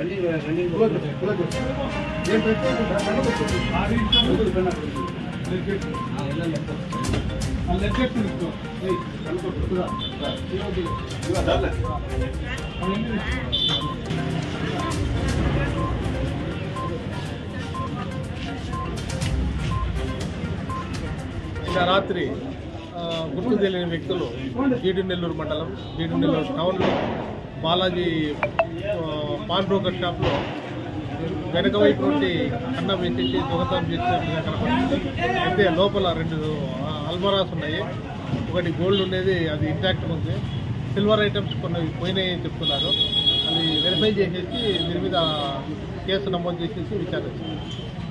నిన్న రాత్రి ఆ, గుర్తు తెలియని వ్యక్తులు జీడి నెల్లూరు మండలం జీడి నెల్లూరు టౌన్లో బాలాజీ ఆ, పాన్ బ్రోకర్ షాప్లో వెనక వైపు నుండి అన్నం వేసేసి దొంగతనం చేసినట్టుగా కనపడుతుంది అయితే లోపల రెండు ఆ, అల్మరాస్ ఉన్నాయి ఒకటి గోల్డ్ ఉండేది అది ఇంటాక్ట్ ఉంది సిల్వర్ ఐటమ్స్ కొన్ని పోయినాయి అని చెప్తున్నారు అది వెరిఫై చేసేసి దీని మీద కేసు నమోదు చేసేసి విచారించారు